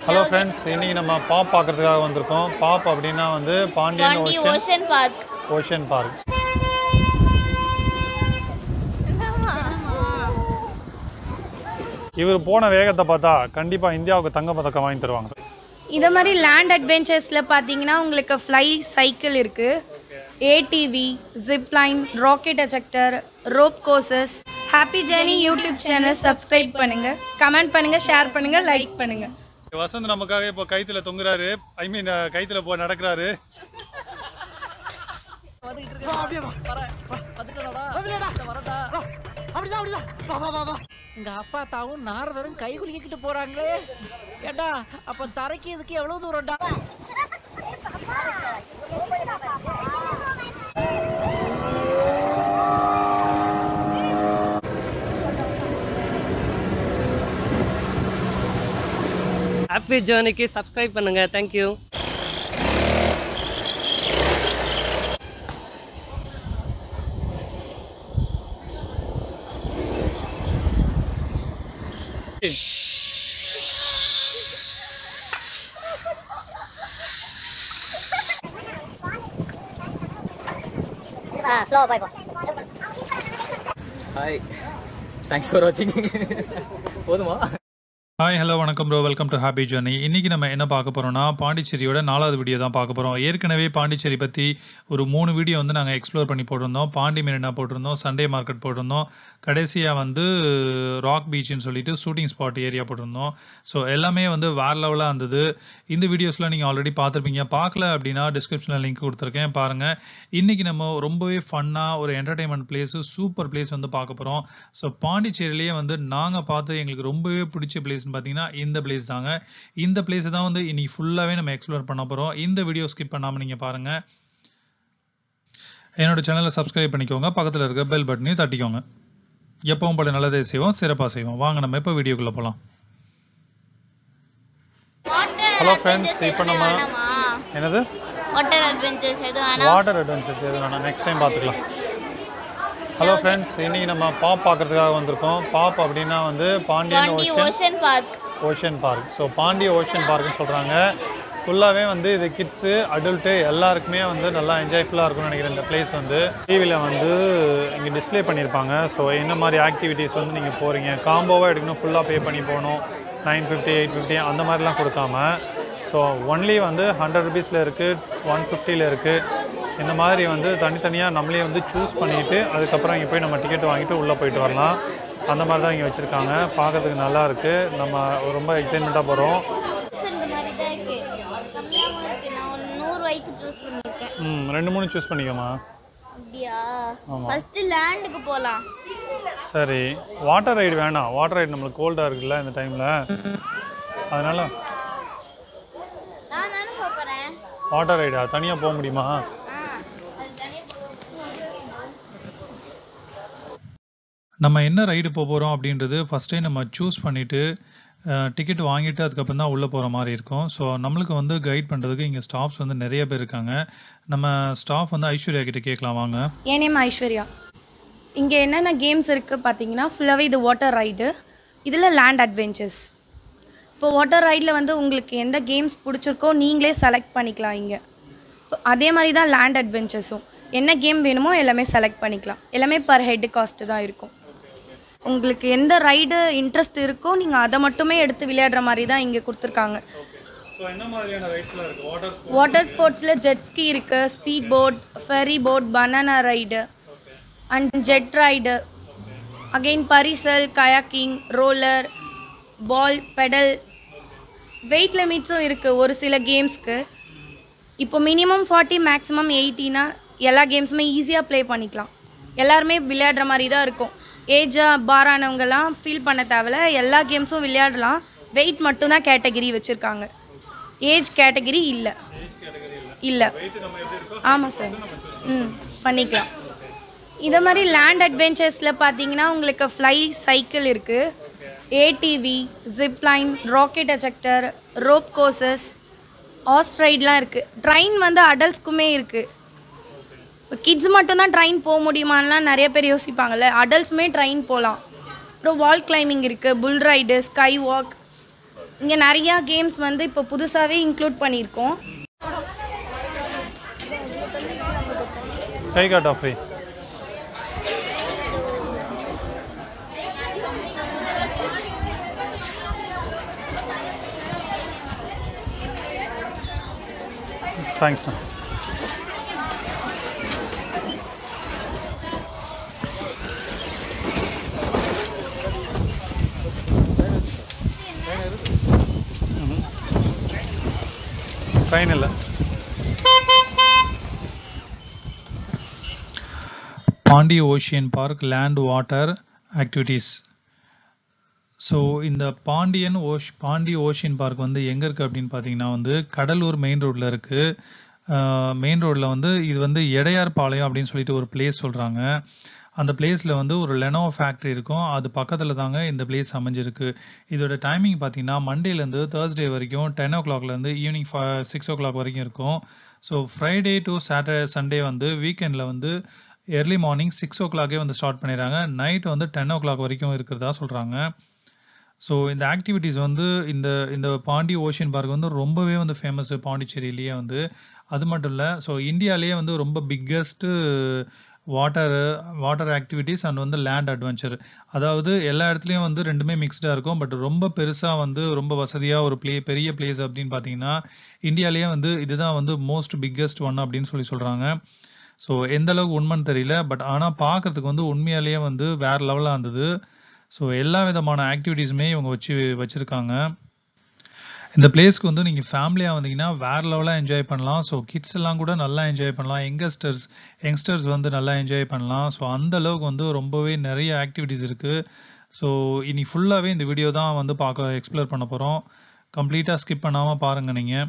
Hello friends இன்னைக்கு நம்ம POP பார்க்கறதுக்காக வந்திருக்கோம் பாப் அப்படின்னா வந்து Pandian Pondy ocean ocean park ocean park இவர் போன வேகத்தை பார்த்தா கண்டிப்பாக இந்தியாவுக்கு தங்க பதக்கம் வாங்கி தருவாங்க இதை மாதிரி லேண்ட் அட்வென்ச்சர்ஸில் பார்த்தீங்கன்னா உங்களுக்கு ஃப்ளை சைக்கிள் இருக்குது ATV zipline rocket ejector rope courses happy journey YouTube channel subscribe பண்ணுங்கள் கமெண்ட் பண்ணுங்கள் ஷேர் பண்ணுங்கள் லைக் பண்ணுங்கள் வசந்த் நமக்காக இப்போ கைத்துல தொங்குறாரு ஐ மீன் கைத்துல போ நடக்கிறாரு எங்க அப்பா தாவும் நாரதரும் கை குலுக்கிட்டு போறாங்களே ஏண்டா அப்ப தரைக்கு இதுக்கு எவ்வளவு தூரம்டா ஹாப்பி ஜேர்னிக்கு சப்ஸ்கிரைப் பண்ணுங்க தேங்க்யூ ஸ்லோ பாய் போ ஹாய் தேங்க்ஸ் ஃபார் வாட்சிங் போதுமா ஹாய் ஹலோ வணக்கம் bro welcome to happy journey இன்னைக்கு நம்ம என்ன பார்க்க போறோம்னா பாண்டிச்சேரியோட நாலாவது வீடியோ தான் பார்க்க போறோம் ஏற்கனவே பாண்டிச்சேரி பத்தி ஒரு மூணு வீடியோ வந்து நாங்கள் எக்ஸ்ப்ளோர் பண்ணி போட்டிருந்தோம் பாண்டி மெரினா போட்டிருந்தோம் சண்டே மார்க்கெட் போட்டிருந்தோம் கடைசியாக வந்து ராக் பீச்னு சொல்லிட்டு ஷூட்டிங் ஸ்பாட் ஏரியா போட்டிருந்தோம் ஸோ எல்லாமே வந்து வேற லெவலாக இருந்தது இந்த வீடியோஸ்லாம் நீங்கள் ஆல்ரெடி பார்த்துருப்பீங்க பார்க்கல அப்படின்னா டிஸ்கிரிப்ஷனில் லிங்க் கொடுத்துருக்கேன் பாருங்க இன்னைக்கு நம்ம ரொம்பவே ஃபன்னாக ஒரு என்டர்டைன்மெண்ட் பிளேஸ் சூப்பர் பிளேஸ் வந்து பார்க்க போகிறோம் ஸோ பாண்டிச்சேரியிலேயே வந்து நாங்கள் பார்த்து எங்களுக்கு ரொம்பவே பிடிச்ச பிளேஸ்னு பார்த்தீங்கன்னா இந்த பிளேஸ் தாங்க இந்த பிளேஸ் தான் வந்து இன்னைக்கு ஃபுல்லாகவே நம்ம எக்ஸ்ப்ளோர் பண்ண போகிறோம் இந்த வீடியோ ஸ்கிப் பண்ணாமல் நீங்கள் பாருங்கள் என்னோட சேனலை சப்ஸ்கிரைப் பண்ணிக்கோங்க பக்கத்தில் இருக்க பெல் பட்டனையும் தட்டிக்கோங்க எப்பவும் போல நல்லதே செய்வோம் சிறப்பாக செய்வோம் வாங்க நம்ம இப்போ வீடியோக்குள்ளே போகலாம் ஹலோ ஃப்ரெண்ட்ஸ் இப்போ நம்ம என்னது வாட்டர் அட்வென்ச்சர்ஸ் எதுவும் வேணாம் வாட்டர் அட்வென்ச்சர்ஸ் எது வேணாம் நெக்ஸ்ட் டைம் பார்த்துக்கலாம் ஹலோ ஃப்ரெண்ட்ஸ் இன்னைக்கு நம்ம பாப் பார்க்கறதுக்காக வந்திருக்கோம் பாப் அப்படின்னா வந்து Pandian Pondy ocean ocean park ocean park so Pondy ocean பார்க்னு சொல்கிறாங்க ஃபுல்லாகவே வந்து இது கிட்ஸு அடல்ட்டு எல்லாருக்குமே வந்து நல்லா என்ஜாய்ஃபுல்லாக இருக்கும்னு நினைக்கிறேன் இந்த பிளேஸ் வந்து டிவியில் வந்து இங்கே டிஸ்ப்ளே பண்ணியிருப்பாங்க ஸோ என்ன மாதிரி ஆக்டிவிட்டீஸ் வந்து நீங்கள் போகிறீங்க காம்போவாக எடுக்கணும் ஃபுல்லாக பே பண்ணி போகணும் நைன் ஃபிஃப்டி எயிட் ஃபிஃப்டி அந்த மாதிரிலாம் கொடுக்காம ஸோ ஒன்லி வந்து ஹண்ட்ரட் ருபீஸில் இருக்குது ஒன் ஃபிஃப்டியில் இருக்குது இந்த மாதிரி வந்து தனித்தனியாக நம்மளே வந்து சூஸ் பண்ணிவிட்டு அதுக்கப்புறம் இங்கே போய் நம்ம டிக்கெட் வாங்கிட்டு உள்ளே போயிட்டு வரலாம் அந்த மாதிரி தான் இங்கே வச்சுருக்காங்க பார்க்கறதுக்கு நல்லா இருக்குது நம்ம ரொம்ப எக்ஸைட்மெண்ட்டாக போகிறோம் சூஸ் பண்ணுற மாதிரி தான் இருக்கு கம்மியாகவும் இருக்கு நான் ஒரு நூறு ரூபாய்க்கு சூஸ் பண்ணியிருக்கேன் ம் ரெண்டு மூணு சூஸ் பண்ணிக்கோமா அப்படியா ஆமா. ஃபர்ஸ்ட் லேண்டுக்கு போகலாம் சரி வாட்டர் ரைடு வேணாம் வாட்டர் ரைடு நம்மளுக்கு கோல்டாக இருக்குல்ல இந்த டைமில் அதனால் நான் தானே போகிறேன் வாட்டர் ரைடா தனியாக போக முடியுமா ஆ அது தனியாக நம்ம என்ன ரைடு போக போகிறோம் அப்படின்றது ஃபஸ்ட்டே நம்ம சூஸ் பண்ணிவிட்டு டிக்கெட் வாங்கிட்டு அதுக்கப்புறம் தான் உள்ளே போகிற மாதிரி இருக்கும் ஸோ நம்மளுக்கு வந்து கைட் பண்ணுறதுக்கு இங்கே ஸ்டாஃப்ஸ் வந்து நிறைய பேர் இருக்காங்க நம்ம ஸ்டாஃப் வந்து ஐஸ்வர்யா கிட்ட கேட்கலாம் வாங்க என் நேம் ஐஸ்வர்யா இங்கே என்னென்ன கேம்ஸ் இருக்குது பார்த்தீங்கன்னா ஃபுல்லாகவே இது வாட்டர் ரைடு இதில் லேண்ட் அட்வென்ச்சர்ஸ் இப்போ வாட்டர் ரைடில் வந்து உங்களுக்கு எந்த கேம்ஸ் பிடிச்சிருக்கோ நீங்களே செலக்ட் பண்ணிக்கலாம் இங்கே இப்போ அதே மாதிரி தான் லேண்ட் அட்வென்ச்சர்ஸும் என்ன கேம் வேணுமோ எல்லாமே செலக்ட் பண்ணிக்கலாம் எல்லாமே பர் ஹெட் காஸ்ட்டு தான் இருக்கும் உங்களுக்கு எந்த ரைடு இன்ட்ரெஸ்ட் இருக்கோ நீங்கள் அதை மட்டுமே எடுத்து விளையாடுற மாதிரி தான் இங்கே கொடுத்துருக்காங்க ஸோ என்ன மாதிரியான ரைட்ஸ்லாம் இருக்குது வாட்டர் வாட்டர் ஸ்போர்ட்ஸில் ஜெட்ஸ்கி இருக்குது speed boat ferry boat banana ride and jet ride again பரிசல் kayaking roller ball pedal weight லிமிட்ஸும் இருக்குது ஒரு சில கேம்ஸ்க்கு இப்போ மினிமம் ஃபார்ட்டி மேக்ஸிமம் எயிட்டினா எல்லா கேம்ஸுமே ஈஸியாக ப்ளே பண்ணிக்கலாம் எல்லாருமே விளையாடுற மாதிரி தான் இருக்கும் ஏஜாக பாரானவங்கெல்லாம் ஃபீல் பண்ண தேவையில்ல எல்லா கேம்ஸும் விளையாடலாம் வெயிட் மட்டும்தான் கேட்டகிரி வச்சுருக்காங்க ஏஜ் கேட்டகிரி இல்லை இல்லை ஆமாம் சார் ம் பண்ணிக்கலாம் இதை மாதிரி லேண்ட் அட்வென்ச்சர்ஸில் பார்த்தீங்கன்னா உங்களுக்கு ஃப்ளை சைக்கிள் இருக்குது ATV zipline rocket ejector rope courses ஆஸ்ட்ரைட்லாம் இருக்குது ட்ரெயின் வந்து அடல்ட்ஸ்க்குமே இருக்குது இப்போ கிட்ஸ் மட்டும்தான் ட்ரெயின் போக முடியுமான்லாம் நிறைய பேர் யோசிப்பாங்கல்ல அடல்ட்ஸுமே ட்ரெயின் போகலாம் அப்புறம் வால் கிளைம்பிங் இருக்குது புல் ரைடு ஸ்கை வாக் இங்கே நிறையா கேம்ஸ் வந்து இப்போ புதுசாகவே இன்க்ளூட் பண்ணியிருக்கோம் கை காட் ஆஃபி தேங்க்ஸ்ண்ணா ஃபைன் இல்லை Pondy ocean park land water activities so இந்த பாண்டியன் ஓஷ் பாண்டி ஓஷியன் பார்க் வந்து எங்கே இருக்குது அப்படின்னு பார்த்தீங்கன்னா வந்து கடலூர் மெயின் ரோட்டில் இருக்குது மெயின் ரோட்டில் வந்து இது வந்து எடையார் பாளையம் அப்படின்னு சொல்லிட்டு ஒரு பிளேஸ் சொல்கிறாங்க அந்த பிளேஸில் வந்து ஒரு லெனோ ஃபேக்ட்ரி இருக்கும் அது பக்கத்தில் தாங்க இந்த பிளேஸ் அமைஞ்சிருக்கு இதோட டைமிங் பார்த்தீங்கன்னா மண்டேலேருந்து தேர்ஸ்டே வரைக்கும் டென் ஓ கிளாக்லேருந்து ஈவினிங் சிக்ஸ் ஓ கிளாக் வரைக்கும் இருக்கும் so Friday to Saturday Sunday வந்து வீக்கெண்டில் வந்து எர்லி மார்னிங் சிக்ஸ் ஓ கிளாக்கே வந்து ஸ்டார்ட் பண்ணிடுறாங்க நைட் வந்து டென் ஓ கிளாக் வரைக்கும் இருக்கிறதா சொல்கிறாங்க ஸோ இந்த ஆக்டிவிட்டீஸ் வந்து இந்த இந்த பாண்டி ஓஷியன் பார்க் வந்து ரொம்பவே வந்து ஃபேமஸ் பாண்டிச்சேரியிலேயே வந்து அது மட்டும் இல்லை ஸோ இந்தியாலேயே வந்து ரொம்ப biggest water water activities and வந்து லேண்ட் அட்வென்ச்சர் அதாவது எல்லா இடத்துலையும் வந்து ரெண்டுமே மிக்ஸ்டாக இருக்கும் பட் ரொம்ப பெருசாக வந்து ரொம்ப வசதியாக ஒரு ப்ளே பெரிய பிளேஸ் அப்படின்னு பார்த்தீங்கன்னா இந்தியாலேயே வந்து இதுதான் வந்து மோஸ்ட் பிக்கஸ்ட் ஒன் அப்படின்னு சொல்லி சொல்கிறாங்க ஸோ எந்த அளவுக்கு உண்மைன்னு தெரியல பட் ஆனால் பார்க்கறதுக்கு வந்து உண்மையாலேயே வந்து வேற லெவலாக இருந்தது ஸோ எல்லா விதமான ஆக்டிவிட்டீஸுமே இவங்க வச்சு வச்சுருக்காங்க இந்த பிளேஸ்க்கு வந்து நீங்கள் ஃபேமிலியாக வந்தீங்கன்னா வேற லெவலாக என்ஜாய் பண்ணலாம் ஸோ கிட்ஸ் எல்லாம் கூட நல்லா என்ஜாய் பண்ணலாம் யங்கஸ்டர்ஸ் யங்ஸ்டர்ஸ் வந்து நல்லா என்ஜாய் பண்ணலாம் ஸோ அந்த அளவுக்கு வந்து ரொம்பவே நிறைய ஆக்டிவிட்டீஸ் இருக்குது ஸோ இனி ஃபுல்லாகவே இந்த வீடியோ தான் வந்து பார்க்க எக்ஸ்ப்ளோர் பண்ண போகிறோம் கம்ப்ளீட்டாக ஸ்கிப் பண்ணாமல் பாருங்கள் நீங்கள்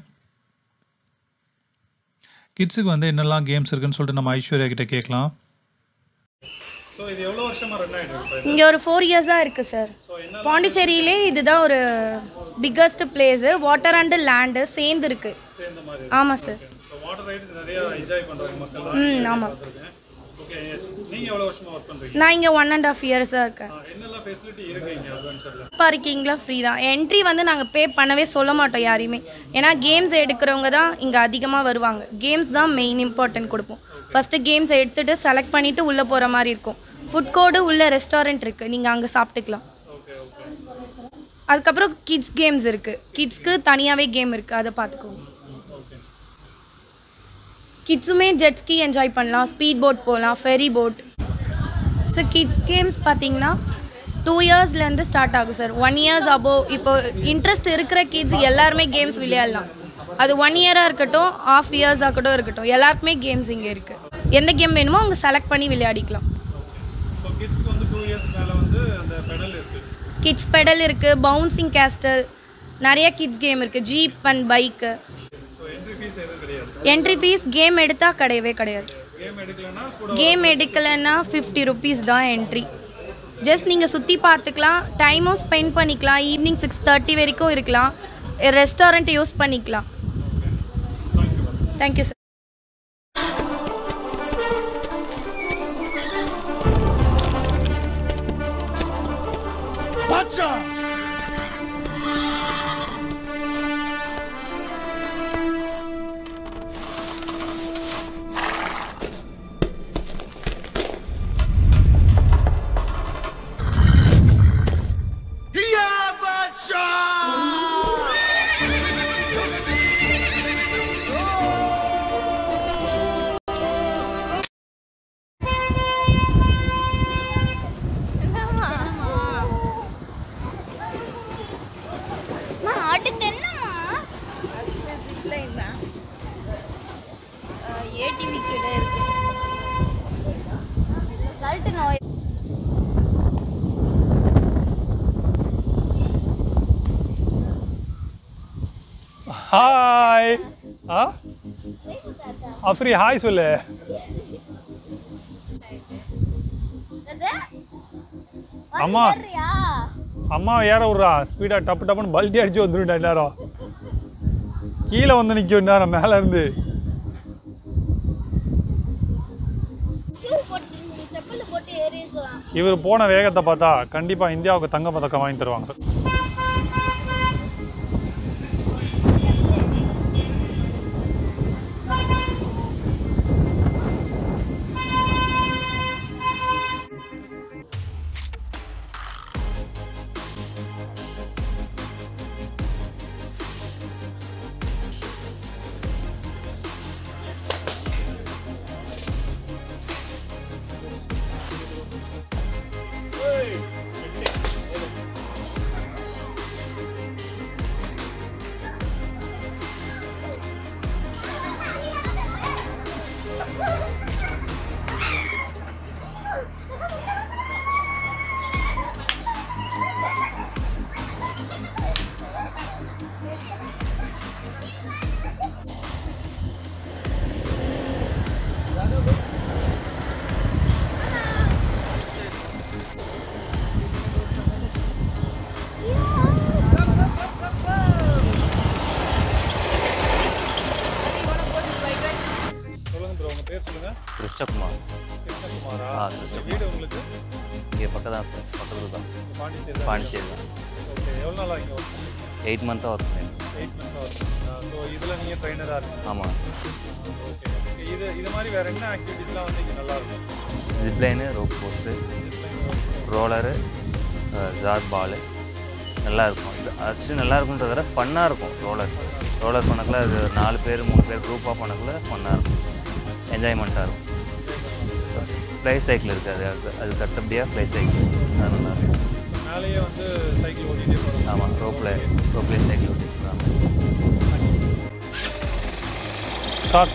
கிட்ஸுக்கு வந்து என்னெல்லாம் கேம்ஸ் இருக்குன்னு சொல்லிட்டு நம்ம ஐஸ்வர்யா கிட்ட கேட்கலாம் ஸோ இது எவ்வளோ வருஷமா ரன் ஆகிட்டு இருக்கு இங்கே ஒரு ஃபோர் இயர்ஸாக இருக்குது சார் பாண்டிச்சேரியிலே இதுதான் ஒரு biggest place water and land சேர்ந்து இருக்கு சேர்ந்த மாதிரி ஆமாம் சார் ஸோ வாட்டர் ரைட்ஸ் நிறைய என்ஜாய் பண்ணுறாங்க மக்கள் ம் ஆமாம் ஓகே நீங்கள் எவ்வளோ வருஷமா ஒர்க் பண்ணுறீங்க நான் இங்கே ஒன் அண்ட் ஆஃப் இயர்ஸாக இருக்கேன் என்னெல்லாம் ஃபெசிலிட்டி இருக்கு இங்கே அட்வென்ச்சரில் பார்க்கிங்லாம் ஃப்ரீ தான் என்ட்ரி வந்து நாங்கள் பே பண்ணவே சொல்ல மாட்டோம் யாரையுமே ஏன்னா கேம்ஸ் எடுக்கிறவங்க தான் இங்கே அதிகமாக வருவாங்க கேம்ஸ் தான் மெயின் இம்பார்ட்டன்ட் கொடுப்போம் ஃபஸ்ட்டு கேம்ஸ் எடுத்துகிட்டு செலக்ட் பண்ணிவிட்டு உள்ளே போகிற மாதிரி இருக்கும் ஃபுட் கோடு உள்ள ரெஸ்டாரண்ட் இருக்குது நீங்கள் அங்கே சாப்பிட்டுக்கலாம் அதுக்கப்புறம் கிட்ஸ் கேம்ஸ் இருக்குது கிட்ஸ்க்கு தனியாகவே கேம் இருக்குது அதை பார்த்துக்கோங்க கிட்ஸுமே ஜெட்ஸ்கி என்ஜாய் பண்ணலாம் ஸ்பீட் போட் போகலாம் ferry boat so kids games பார்த்தீங்கன்னா டூ இயர்ஸ்லேருந்து ஸ்டார்ட் ஆகும் சார் ஒன் இயர்ஸ் அபோவ் இப்போ இன்ட்ரெஸ்ட் இருக்கிற கிட்ஸ் எல்லாருமே கேம்ஸ் விளையாடலாம் அது ஒன் இயராக இருக்கட்டும் ஆஃப் இயர்ஸ் ஆகட்டும் இருக்கட்டும் எல்லாருக்குமே கேம்ஸ் இங்கே இருக்குது எந்த கேம் வேணுமோ அவங்க செலக்ட் பண்ணி விளையாடிக்கலாம் ஸோ கிட்ஸ்க்கு வந்து டூ இயர்ஸ் மேலே வந்து அந்த பெடல் இருக்குது கிட்ஸ் பெடல் இருக்குது பவுன்சிங் கேஸ்டல் நிறைய கிட்ஸ் கேம் இருக்குது jeep and bike so entry fees எதுவும் கிடையாது என்ட்ரி ஃபீஸ் கேம் எடுத்தால் கிடையவே கிடையாது கேம் எடுக்கலைன்னா கூட கேம் எடுக்கலைன்னா ஃபிஃப்டி ருபீஸ் தான் என்ட்ரி ஜஸ்ட் நீங்கள் சுற்றி பார்த்துக்கலாம் டைமும் ஸ்பெண்ட் பண்ணிக்கலாம் ஈவினிங் சிக்ஸ் தேர்ட்டி வரைக்கும் இருக்கலாம் ரெஸ்டாரண்ட் யூஸ் பண்ணிக்கலாம் தேங்க்யூ சார் அம்மா அடுத்து என்னம்மா ஏடிவி கிட்ட இருக்கு கழட்டு நோய் ஹாய் ஆ அஃப்ரி ஹாய் சொல்லு அம்மா. ஏறியா அம்மா ஏற விட்றா ஸ்பீடாக டப்பு டப்புன்னு பல்ட்டி அடிச்சு வந்துருண்டா நேரம் கீழே வந்து நிற்கும் நேரம் மேலே இருந்து ஷூ போட்டு செப்பல் போட்டு ஏறி இருக்கலாம் இவர் போன வேகத்தை பார்த்தா கண்டிப்பாக இந்தியாவுக்கு தங்க பதக்கம் வாங்கி தருவாங்க சொல்லுங்க ப்ரோ உங்க பேர் சொல்லுங்க கிருஷ்ணகுமார் கிருஷ்ணகுமாரா ஆ, இந்த கிருஷ்ணகுமார். வீடு உங்களுக்கு இங்கே பக்கம் தான் சார் பக்கத்தில் தான் இங்க பாண்டிச்சேரி பாண்டிச்சேரி தான் ஓகே எவ்வளோ நாளா இங்கே ஒர்க் எயிட் மந்த்தாக ஒர்க் பண்ணியிருக்கேன் எயிட் மந்த்ஸ் ஒர்க் ஸோ இதில் நீங்கள் ட்ரைனராக இருக்கீங்க ஆமாம் ஓகே இது இது மாதிரி வேற என்ன ஆக்டிவிட்டிஸ்லாம் வந்து இங்கே நல்லா இருக்கும் ஜிப்லைனு ரோப் போஸ்ட்டு ரோலரு ஜார் பாலு நல்லா இருக்கும் இது ஆக்சுவலி நல்லா இருக்குன்றத விட ஃபன்னாக இருக்கும் ரோலர் ரோலர் பண்ணக்குள்ள அது நாலு பேர் மூணு பேர் குரூப்பாக பண்ணக்குள்ள ஃபன்னாக இருக்கும் என்ஜாய்மெண்ட்டாக இருக்கும் ஃப்ளை சைக்கிள் இருக்குது அது அது- அது கட்டபடியாக ஃப்ளை சைக்கிள் அது நல்லா இருக்கும் மேலேயே வந்து சைக்கிள் ஓட்டிகிட்டே போகிறோம் ஆமாம் ரோப்பில் ரோப்லேயே சைக்கிள் ஓட்டிருக்காங்க ஸ்டார்ட்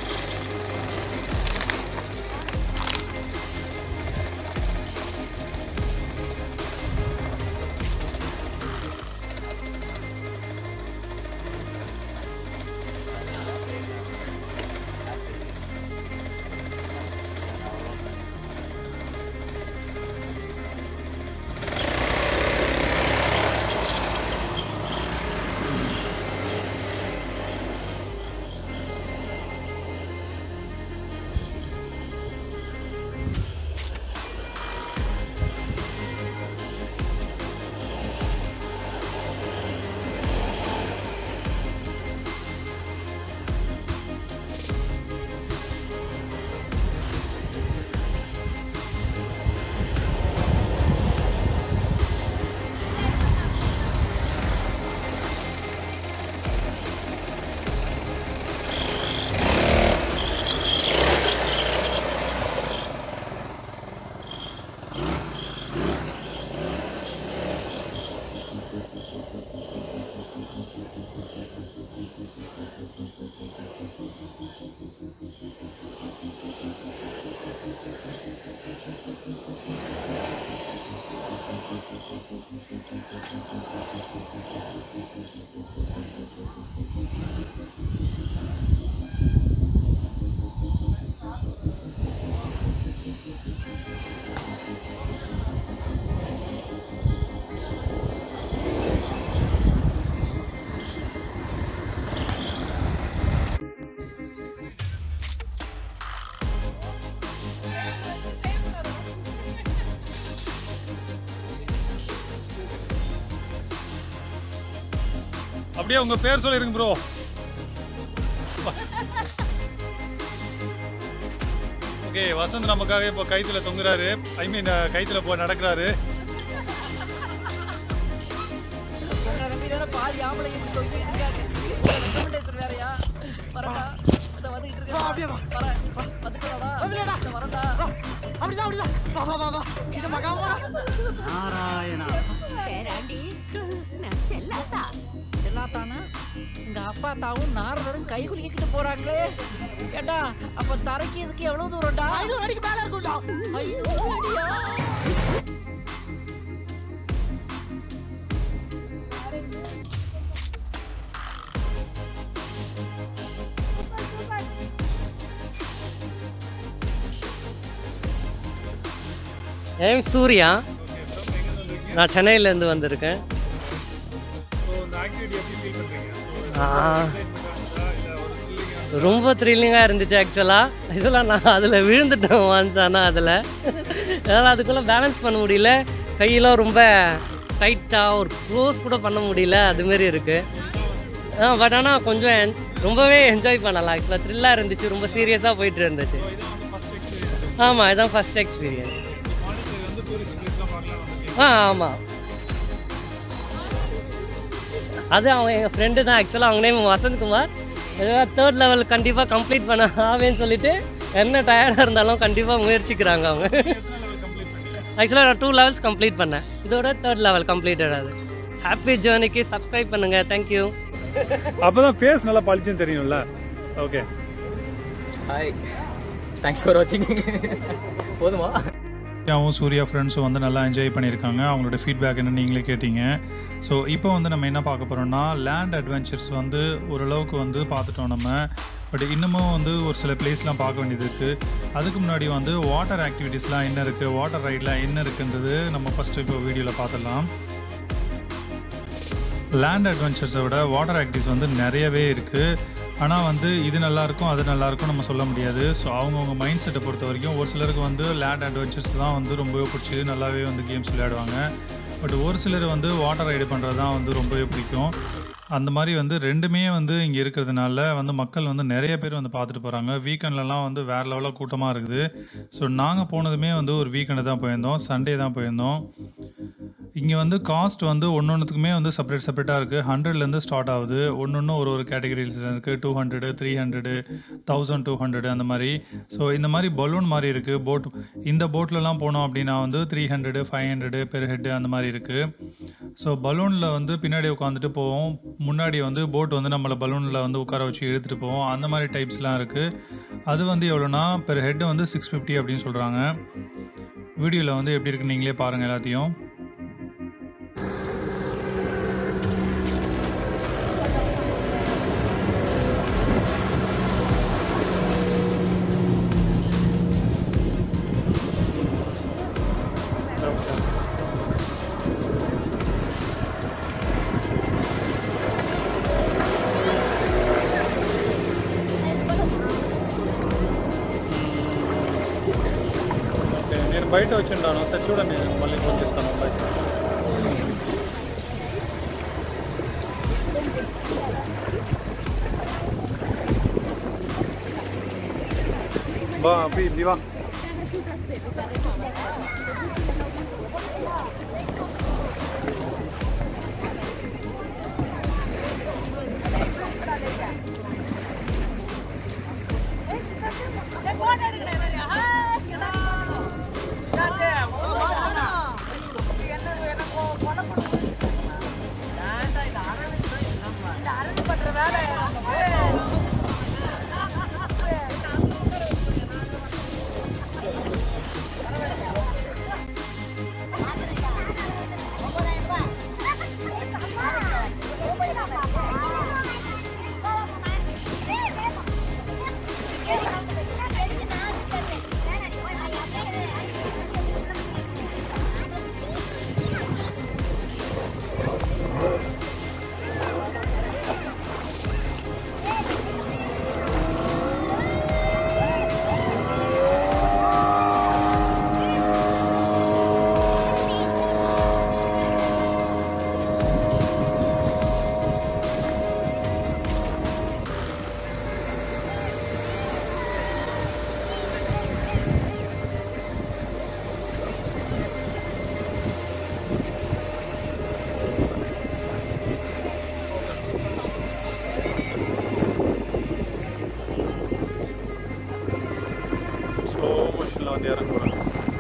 அப்படியே உங்க பேர் சொல்லிருங்க ப்ரோ ஓகே வசந்த் நமக்காக இப்போ கைத்துல தொங்குறாரு ஐ மீன் கைத்துல போ நடக்கிறாரு உங்களை நம்பி தானே பாதி ஆம்பளை இப்படி தொங்கிட்டு இருக்காங்க ரெக்கமெண்டேஷன் வேறயா வரடா இந்த வந்துகிட்டு இருக்கேன் வரேன் வந்துட்டடா வந்துடா வரடா அப்படிதான் அப்படிதான் வா வா வா வா இது மகாமா பேராண்டி நான் செல்லாத்தா எல்லாத்தானா உங்க அப்பா தாவும் நாரதரும் கை குலுக்கிட்டு போறாங்களே ஏண்டா அப்ப தரைக்கு இதுக்கு எவ்வளவு தூரம்டா ஐநூறு அடிக்கு மேல இருக்கும்டா ஐநூறு அடியா ஏம் சூர்யா நான் சென்னையிலேருந்து வந்திருக்கேன் ஸோ இந்த ஆக்டிவிட்டி எப்படி ஃபீல் பண்றீங்க ஆ, ரொம்ப த்ரில்லிங்காக இருந்துச்சு ஆக்சுவலாக ஆக்சுவலாக நான் அதில் விழுந்துட்டேன் ஒன்ஸ் ஆனால் அதில் அதனால் அதுக்குள்ளே பேலன்ஸ் பண்ண முடியல கையெல்லாம் ரொம்ப டைட்டாக ஒரு க்ளோஸ் கூட பண்ண முடியல அதுமாரி இருக்குது ஆ பட் ஆனால் கொஞ்சம் en- ரொம்பவே என்ஜாய் பண்ணலாம் ஆக்சுவலாக த்ரில்லாக இருந்துச்சு ரொம்ப சீரியஸாக போயிட்டு இருந்துச்சு ஆமாம் இதான் ஃபஸ்ட் எக்ஸ்பீரியன்ஸ் பாண்டிச்சேரி வந்து டூரிஸ்ட் பிளேஸ்லாம் பார்க்கலாம் வந்திருக்கீங்க ஆ ஆமாம் அது அவன் எங்கள் ஃப்ரெண்டு தான் ஆக்சுவலாக அவங்க நேம் வசந்த்குமார் தேர்ட் லெவல் கண்டிப்பாக கம்ப்ளீட் பண்ண ஆவேன்னு சொல்லிட்டு என்ன டயர்டாக இருந்தாலும் கண்டிப்பாக முயற்சிக்கிறாங்க அவங்க ஆக்சுவலாக நான் டூ லெவல்ஸ் கம்ப்ளீட் பண்ணேன் இதோட தேர்ட் லெவல் கம்ப்ளீட்டட் அது ஹாப்பி ஜேர்னிக்கு சப்ஸ்கிரைப் பண்ணுங்கள் தேங்க்யூ அப்பதான் ஃபேஸ் நல்லா பளிச்சுன்னு தெரியும்ல ஓகே ஹாய் தேங்க்ஸ் ஃபார் வாட்சிங் போதுமா சூர்யாவும் சூர்யா ஃப்ரெண்ட்ஸும் வந்து நல்லா என்ஜாய் பண்ணியிருக்காங்க அவங்களோட ஃபீட்பேக் என்ன நீங்களே கேட்டீங்க ஸோ இப்போ வந்து நம்ம என்ன பார்க்க போகிறோம்னா லேண்ட் அட்வென்ச்சர்ஸ் வந்து ஓரளவுக்கு வந்து பார்த்துட்டோம் நம்ம பட் இன்னமும் வந்து ஒரு சில பிளேஸ்லாம் பார்க்க வேண்டியது இருக்குது அதுக்கு முன்னாடி வந்து வாட்டர் ஆக்டிவிட்டீஸ்லாம் என்ன இருக்குது வாட்டர் ரைட்லாம் என்ன இருக்குன்றது நம்ம ஃபஸ்ட்டு இப்போ வீடியோவில் பார்த்துடலாம் லேண்ட் அட்வென்ச்சர்ஸை விட வாட்டர் ஆக்டிவிட்டிஸ் வந்து நிறையவே இருக்குது ஆனால் வந்து இது நல்லா இருக்கும் அது நல்லா இருக்கும் நம்ம சொல்ல முடியாது ஸோ அவங்கவுங்க மைண்ட் செட்டை பொறுத்த வரைக்கும் ஒரு சிலருக்கு வந்து லேண்ட் அட்வென்ச்சர்ஸ் தான் வந்து ரொம்பவே பிடிச்சி நல்லாவே வந்து கேம்ஸ் விளையாடுவாங்க பட் ஒரு சிலர் வந்து வாட்டர் ரைடு பண்ணுறது தான் வந்து ரொம்பவே பிடிக்கும் அந்த மாதிரி வந்து ரெண்டுமே வந்து இங்கே இருக்கிறதுனால வந்து மக்கள் வந்து நிறைய பேர் வந்து பார்த்துட்டு போகிறாங்க வீக்கெண்ட்லலாம் வந்து வேறு லெவலில் கூட்டமாக இருக்குது ஸோ நாங்கள் போனதுமே வந்து ஒரு வீக்கெண்டு தான் போயிருந்தோம் சண்டே தான் போயிருந்தோம் இங்கே வந்து காஸ்ட் வந்து ஒன்று ஒன்றுத்துக்குமே வந்து செப்பரேட் செப்பரேட்டாக இருக்குது ஹண்ட்ரட்லேருந்து ஸ்டார்ட் ஆகுது ஒன்று ஒன்று ஒரு ஒரு கேட்டகரிஸ் இருக்குது two hundred three hundred thousand two hundred அந்த மாதிரி ஸோ இந்த மாதிரி பலூன் மாதிரி இருக்குது போட் இந்த போட்லலாம் போனோம் அப்படின்னா வந்து three hundred five hundred per head அந்த மாதிரி இருக்குது ஸோ பலூனில் வந்து பின்னாடி உட்காந்துட்டு போவோம் முன்னாடி வந்து போட் வந்து நம்மளை பலூனில் வந்து உட்கார வச்சு இழுத்துட்டு போவோம் அந்த மாதிரி டைப்ஸ்லாம் இருக்குது அது வந்து எவ்வளோனா பெர் ஹெட் வந்து சிக்ஸ் ஃபிஃப்டி அப்படின்னு சொல்கிறாங்க வீடியோவில் வந்து எப்படி இருக்குன்னு நீங்களே பாருங்கள் எல்லாத்தையும் నేను బయట వచ్చి ఉంటాను ఒకసారి చూడండి నేను మళ్ళీ ఫోన్ చేస్తాను బయట బా అభి దివా ஸ்லோ மோஷனில் வந்து இறங்க போகிறாங்க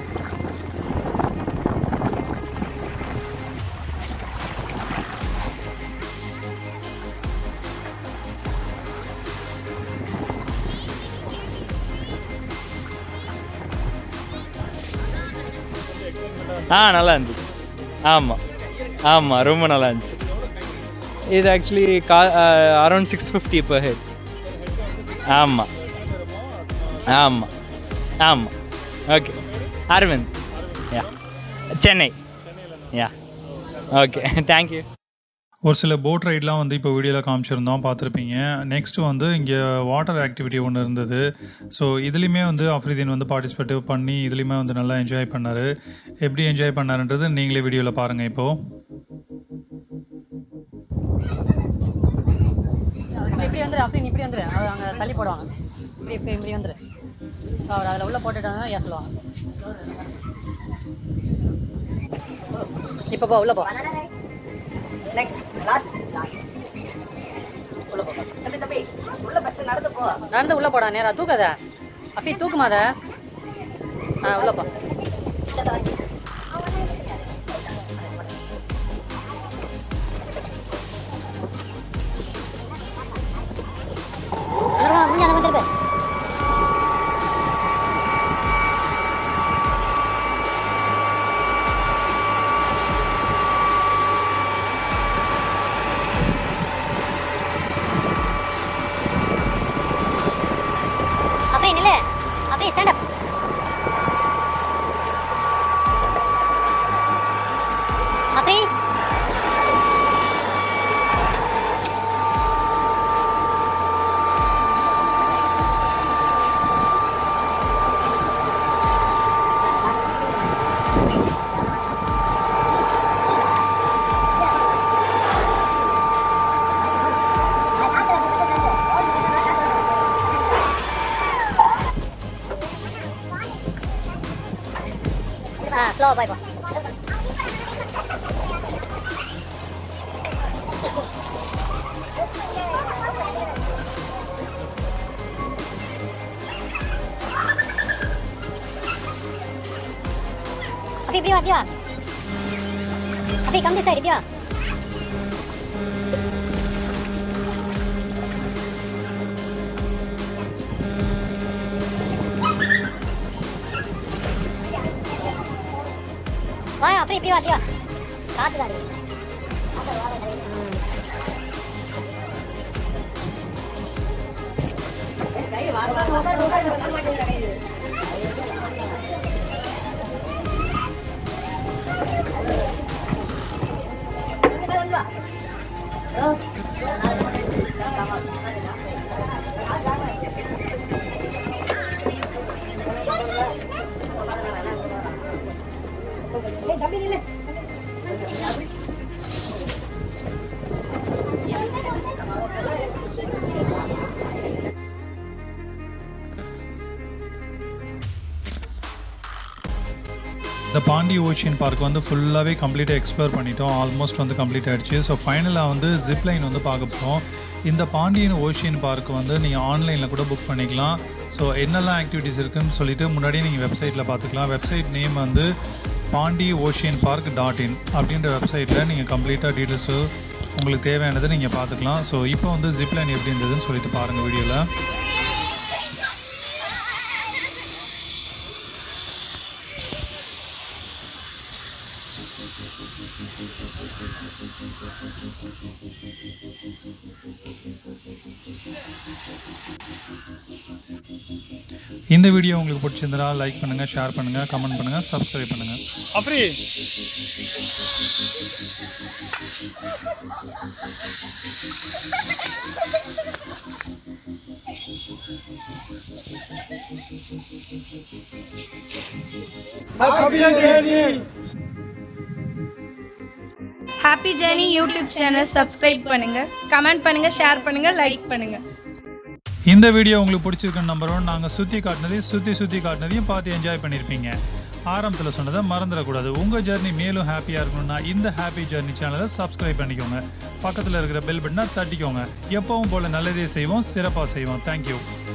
ஆ நல்லா இருந்துச்சு ஆமாம் ஆமாம் ரொம்ப நல்லா இருந்துச்சு இது ஆக்சுவலி கா around six fifty per head ஆமாம் ஆமாம் ஆமாம் okay Aravind yeah Chennai yeah okay thank you ஒரு சில போட் ரைட்லாம் வந்து இப்போ வீடியோவில் காமிச்சிருந்தோம் பார்த்துருப்பீங்க நெக்ஸ்ட் வந்து இங்கே வாட்டர் ஆக்டிவிட்டி ஒன்று இருந்தது ஸோ இதுலேயுமே வந்து அஃப்ரிதீன் வந்து பார்ட்டிசிபேட் பண்ணி இதுலேயுமே வந்து நல்லா என்ஜாய் பண்ணார் எப்படி என்ஜாய் பண்ணாருன்றது நீங்களே வீடியோவில் பாருங்கள் இப்போது இப்படி வந்துரு அப்படின்னு இப்படி வந்துரு அவர் அங்கே தள்ளி போடுவாங்க இப்படி இப்படி இப்படி வந்துரு ஸோ அவர் அதில் உள்ள போட்டுட்டாங்க ஏன் சொல்லுவாங்க இப்போ போ உள்ள போ நெக்ஸ்ட் லாஸ்ட் உள்ள போ தம்பி தம்பி உள்ள ஃபர்ஸ்ட் நடந்து போ நடந்து உள்ள போடா நேரா தூக்காத அஃபி தூக்குமாத ஆ உள்ள போ ஸ்லோவாக பாய்ப்பா அப்படி இப்படி வா அப்படி வா அப்படி கம் திஸ் சைடு இப்படி வா வாயா அப்படி இப்படி வா அப்படி வா காத்து தான் இருக்கு இந்த பாண்டி ஓஷியன் பார்க் வந்து ஃபுல்லாகவே கம்ப்ளீட்டாக எக்ஸ்ப்ளோர் பண்ணிட்டோம் ஆல்மோஸ்ட் வந்து கம்ப்ளீட் ஆயிடுச்சு ஸோ ஃபைனலாக வந்து ஜிப்லைன் வந்து பார்க்க போகிறோம் இந்த பாண்டியன் ஓஷியன் பார்க் வந்து நீங்கள் ஆன்லைனில் கூட புக் பண்ணிக்கலாம் ஸோ என்னெல்லாம் ஆக்டிவிட்டீஸ் இருக்குன்னு சொல்லிட்டு முன்னாடியே நீங்கள் வெப்சைட்டில் பார்த்துக்கலாம் வெப்சைட் நேம் வந்து Pondy ocean park dot in அப்படின்ற வெப்சைட்டில் நீங்கள் கம்ப்ளீட்டாக டீட்டெயில்ஸு உங்களுக்கு தேவையானதை நீங்கள் பார்த்துக்கலாம் ஸோ இப்போ வந்து ஜிப்லைன் எப்படி இருந்ததுன்னு சொல்லிட்டு பாருங்கள் வீடியோவில் இந்த வீடியோ உங்களுக்கு பிடிச்சிருந்தா லைக் பண்ணுங்கள் ஷேர் பண்ணுங்கள் கமெண்ட் பண்ணுங்கள் சப்ஸ்கிரைப் பண்ணுங்கள் அப்படி happy journey YouTube channel subscribe பண்ணுங்க கமெண்ட் பண்ணுங்க ஷேர் பண்ணுங்க லைக் பண்ணுங்க இந்த வீடியோ உங்களுக்கு பிடிச்சிருக்குன்னு நம்புறோம் நாங்கள் சுற்றி காட்டினதையும் சுற்றி சுற்றி காட்டினதையும் பார்த்து என்ஜாய் பண்ணியிருப்பீங்க ஆரம்பத்தில் சொன்னதை மறந்துடக்கூடாது உங்கள் ஜர்னி மேலும் ஹாப்பியாக இருக்கணும்னா இந்த ஹாப்பி ஜர்னி சேனலை சப்ஸ்கிரைப் பண்ணிக்கோங்க பக்கத்தில் இருக்கிற பெல் பட்டனை தட்டிக்கோங்க எப்பவும் போல் நல்லதே செய்வோம் சிறப்பாக செய்வோம் தேங்க்யூ